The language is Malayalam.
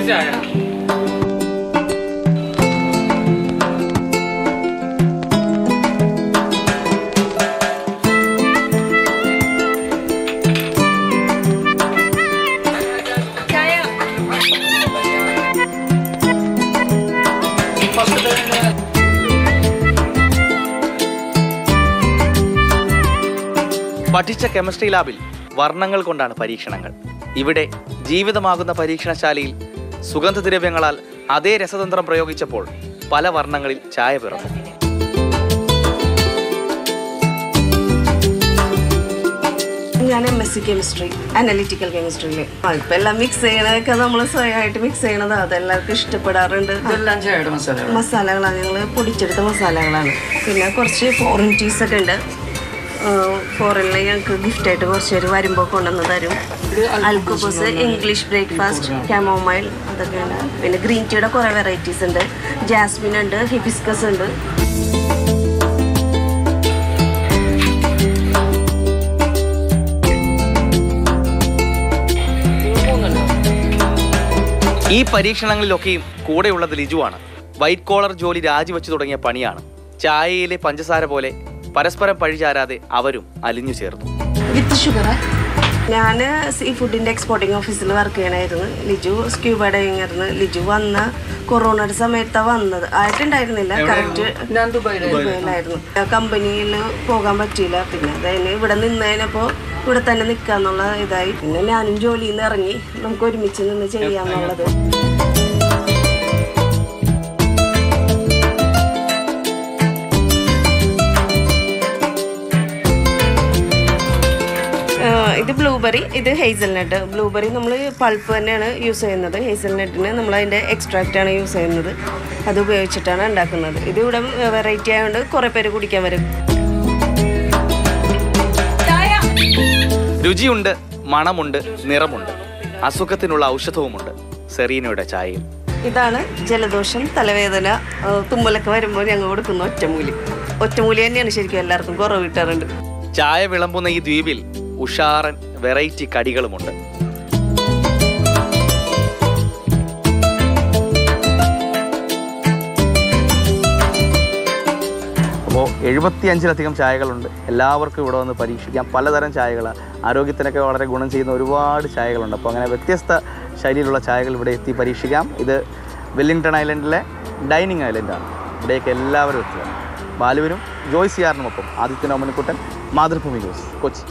ചായ പഠിച്ച കെമിസ്ട്രി ലാബിൽ വർണ്ണങ്ങൾ കൊണ്ടാണ് പരീക്ഷണങ്ങൾ ഇവിടെ ജീവിതമാകുന്ന പരീക്ഷണശാലയിൽ സുഗന്ധദ്രവ്യങ്ങളാൽ അതേ രസതന്ത്രം പ്രയോഗിച്ചപ്പോൾ പല വർണ്ണങ്ങളിൽ ചായ പിറന്നു ഞാൻ M S C chemistry analytical കെമിസ്ട്രിയിൽ ഇപ്പം എല്ലാം മിക്സ് ചെയ്യണതൊക്കെ നമ്മൾ സ്വയമായിട്ട് മിക്സ് ചെയ്യണത് അതെല്ലാവർക്കും ഇഷ്ടപ്പെടാറുണ്ട് ഇതെല്ലാം ചായയുടെ മസാല മസാലകളാണ് ഞങ്ങൾ പൊടിച്ചെടുത്ത മസാലകളാണ് പിന്നെ കുറച്ച് ഫോറിൻ ടീസ് ഒക്കെ ഉണ്ട് ഫോറിനിൽ ഞങ്ങൾക്ക് ഗിഫ്റ്റായിട്ട് കുറച്ച് പേര് വരുമ്പോൾ കൊണ്ടുവന്ന് തരും അൽക്കുബോസ് ഇംഗ്ലീഷ് ബ്രേക്ക്ഫാസ്റ്റ് ക്യാമോമൈൽ അതൊക്കെയാണ് പിന്നെ ഗ്രീൻ ടീയുടെ കുറേ വെറൈറ്റീസ് ഉണ്ട് ജാസ്മിൻ ഉണ്ട് ഹിബിസ്കസ് ഉണ്ട് ഈ പരീക്ഷണങ്ങളിലൊക്കെയും കൂടെയുള്ളത് ലിജുവാണ് വൈറ്റ് കോളർ ജോലി രാജിവെച്ചു തുടങ്ങിയ പണിയാണ് ചായയിലെ പഞ്ചസാര പോലെ പരസ്പരം പഴിചാരാതെ അവരും അലിഞ്ഞു ചേർന്നു വിത്ത് ഷുഗർ ഞാൻ സീ ഫുഡിൻ്റെ എക്സ്പോർട്ടിംഗ് ഓഫീസിൽ വർക്ക് ചെയ്യണമായിരുന്നു ലിജു സ്ക്യൂബ ഡൈവിംഗ് ആയിരുന്നു ലിജു വന്ന കൊറോണയുടെ സമയത്താണ് വന്നത് ആയിട്ടുണ്ടായിരുന്നില്ല കറക്റ്റ് ഞാൻ ദുബായിലായിരുന്നു ദുബൈയിലായിരുന്നു കമ്പനിയിൽ പോകാൻ പറ്റിയില്ല പിന്നെ അതായത് ഇവിടെ നിന്നതിനപ്പോൾ ഇവിടെ തന്നെ നിൽക്കാന്നുള്ള ഇതായി പിന്നെ ഞാനും ജോലിയിൽ നിന്ന് ഇറങ്ങി നമുക്ക് ഒരുമിച്ച് നിന്ന് ചെയ്യാന്നുള്ളത് ആഹ് ഇത് ബ്ലൂബെറി ഇത് ഹേസൽനട്ട് ബ്ലൂബെറി നമ്മൾ പൾപ്പ് തന്നെയാണ് യൂസ് ചെയ്യുന്നത് ഹേസൽനട്ടിന് നമ്മൾ അതിൻ്റെ എക്സ്ട്രാക്റ്റ് ആണ് യൂസ് ചെയ്യുന്നത് അത് ഉപയോഗിച്ചിട്ടാണ് ഉണ്ടാക്കുന്നത് ഇത് ഇവിടെ വെറൈറ്റി ആയതുകൊണ്ട് കുറേ പേര് കുടിക്കാൻ വരും രുചിയുണ്ട് മണമുണ്ട് നിറമുണ്ട് അസുഖത്തിനുള്ള ഔഷധവുമുണ്ട് സെറീനയുടെ ചായയിൽ ഇതാണ് ജലദോഷം തലവേദന ആഹ് തുമ്മലൊക്കെ വരുമ്പോൾ ഞങ്ങൾ കൊടുക്കുന്ന ഒറ്റമൂലി ഒറ്റമൂലി തന്നെയാണ് ശരിക്കും എല്ലാവർക്കും കുറവ് കിട്ടാറുണ്ട് ചായ വിളമ്പുന്ന ഈ ദ്വീപിൽ ഉഷാറൻ വെറൈറ്റി കടികളുമുണ്ട് അപ്പോൾ എഴുപത്തിയഞ്ചിലധികം ചായകളുണ്ട് എല്ലാവർക്കും ഇവിടെ വന്ന് പരീക്ഷിക്കാം പലതരം ചായകൾ ആരോഗ്യത്തിനൊക്കെ വളരെ ഗുണം ചെയ്യുന്ന ഒരുപാട് ചായകളുണ്ട് അപ്പോൾ അങ്ങനെ വ്യത്യസ്ത ശൈലിയിലുള്ള ചായകൾ ഇവിടെ എത്തി പരീക്ഷിക്കാം ഇത് വെല്ലിംഗ്ടൺ ഐലൻഡിലെ ഡൈനിങ് ഐലൻഡാണ് ഇവിടേക്ക് എല്ലാവരും എത്തുക ബാലുവിനും ജോയ് സിയാറിനുമൊപ്പം ആദിത്യനോമനിക്കുട്ടൻ മാതൃഭൂമി ന്യൂസ് കൊച്ചി